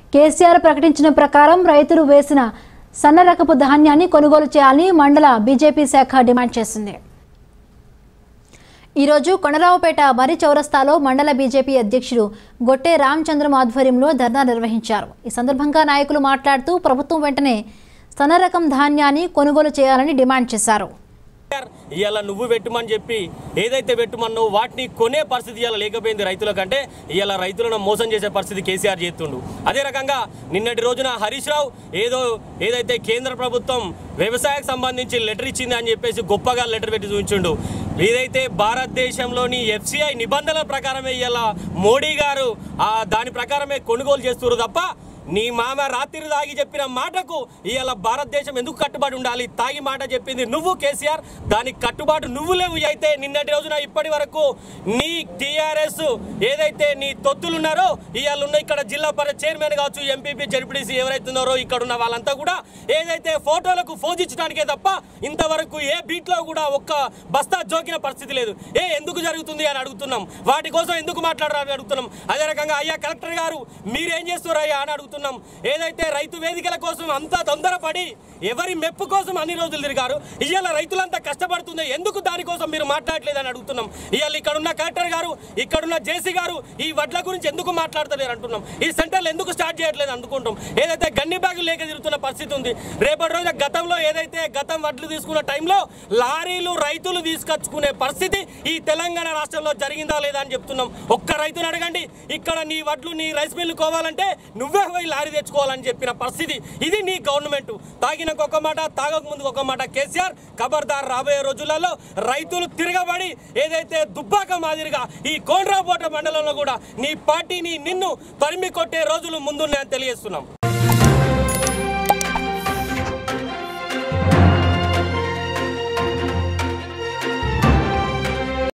కేసీఆర్ ప్రకటించిన ప్రకారం రైతులు వేసిన సన్న రకపు ధాన్యాన్ని కొనుగోలు చేయాలని మండల బీజేపీ శాఖ డిమాండ్ చేసింది ఈరోజు కొనరావుపేట మరి చౌరస్తాలో మండల బీజేపీ అధ్యక్షుడు గొట్టె రామచంద్రం ఆధ్వర్యంలో ధర్నా నిర్వహించారు ఈ సందర్భంగా నాయకులు మాట్లాడుతూ ప్రభుత్వం వెంటనే సన్న రకం ధాన్యాన్ని కొనుగోలు చేయాలని డిమాండ్ చేశారు ఇవాళ నువ్వు పెట్టుమని చెప్పి ఏదైతే పెట్టుమన్నో వాటిని కొనే పరిస్థితి ఇవాళ లేకపోయింది రైతుల కంటే ఇవాళ రైతులను మోసం చేసే పరిస్థితి కేసీఆర్ చేస్తుండు అదే రకంగా నిన్నటి రోజున హరీష్ రావు ఏదో ఏదైతే కేంద్ర ప్రభుత్వం వ్యవసాయకు సంబంధించి లెటర్ ఇచ్చింది అని చెప్పేసి గొప్పగా లెటర్ పెట్టి చూపించిండు ఏదైతే భారతదేశంలోని ఎఫ్సిఐ నిబంధనల ప్రకారమే ఇవాళ మోడీ గారు ఆ దాని ప్రకారమే కొనుగోలు చేస్తున్నారు తప్ప నీ మామ రాత్రి తాగి చెప్పిన మాటకు ఇవాళ భారతదేశం ఎందుకు కట్టుబడి ఉండాలి తాగి మాట చెప్పింది నువ్వు కేసీఆర్ దానికి కట్టుబాటు నువ్వు లేవు అయితే నిన్నటి రోజున ఇప్పటి వరకు నీ టీఆర్ఎస్ ఏదైతే నీ తొత్తులు ఉన్నారో ఇవాళ ఉన్న ఇక్కడ జిల్లా పరిషత్ చైర్మన్ కావచ్చు ఎంపీపీ జడ్పీటీసీ ఎవరైతే ఉన్నారో ఇక్కడ ఉన్న వాళ్ళంతా కూడా ఏదైతే ఫోటోలకు ఫోజించడానికే తప్ప ఇంతవరకు ఏ బీట్లో కూడా ఒక్క బస్తా జోకిన పరిస్థితి లేదు ఏ ఎందుకు జరుగుతుంది అని అడుగుతున్నాం వాటి కోసం ఎందుకు మాట్లాడాలని అడుగుతున్నాం అదే రకంగా అయ్యా కలెక్టర్ గారు మీరేం చేస్తారు అయ్యా అని అడుగుతున్నాం ఏదైతే రైతు వేదికల కోసం అంతా తొందరపడి ఎవరి మెప్పు కోసం అన్ని రోజులు తిరిగారు ఇవాళ రైతులంతా కష్టపడుతుంది ఎందుకు దానికోసం మీరు మాట్లాడలేదని అడుగుతున్నాం ఇవాళ ఇక్కడున్న కలెక్టర్ గారు ఇక్కడున్న జేసీ గారు ఈ వడ్ల గురించి ఎందుకు మాట్లాడతలేరు అంటున్నాం ఈ సెంటర్లు ఎందుకు స్టార్ట్ చేయట్లేదు అనుకుంటాం ఏదైతే గన్ని బ్యాగులు లేక తిరుగుతున్న పరిస్థితి ఉంది రేపటి రోజున గతంలో ఏదైతే గతం వడ్లు తీసుకున్న టైంలో లారీలు రైతులు తీసుకొచ్చుకునే పరిస్థితి ఈ తెలంగాణ రాష్ట్రంలో జరిగిందా లేదా అని చెప్తున్నాం ఒక్క రైతుని అడగండి ఇక్కడ నీ వడ్లు నీ రైస్ మిల్లు కోవాలంటే నువ్వే పోయి లారీ తెచ్చుకోవాలని చెప్పిన పరిస్థితి ఇది నీ గవర్నమెంట్ తాగినకు ఒక మాట తాగక ముందుకు ఒక మాట కేసీఆర్ ఖబర్దార్ రాబోయే రోజులలో రైతులు తిరగబడి ఏదైతే దుబ్బాక మాదిరిగా ఈ కోండ్రాపోట మండలంలో కూడా నీ పార్టీని నిన్ను తరిమి కొట్టే రోజులు ముందున్నాయని తెలియజేస్తున్నాం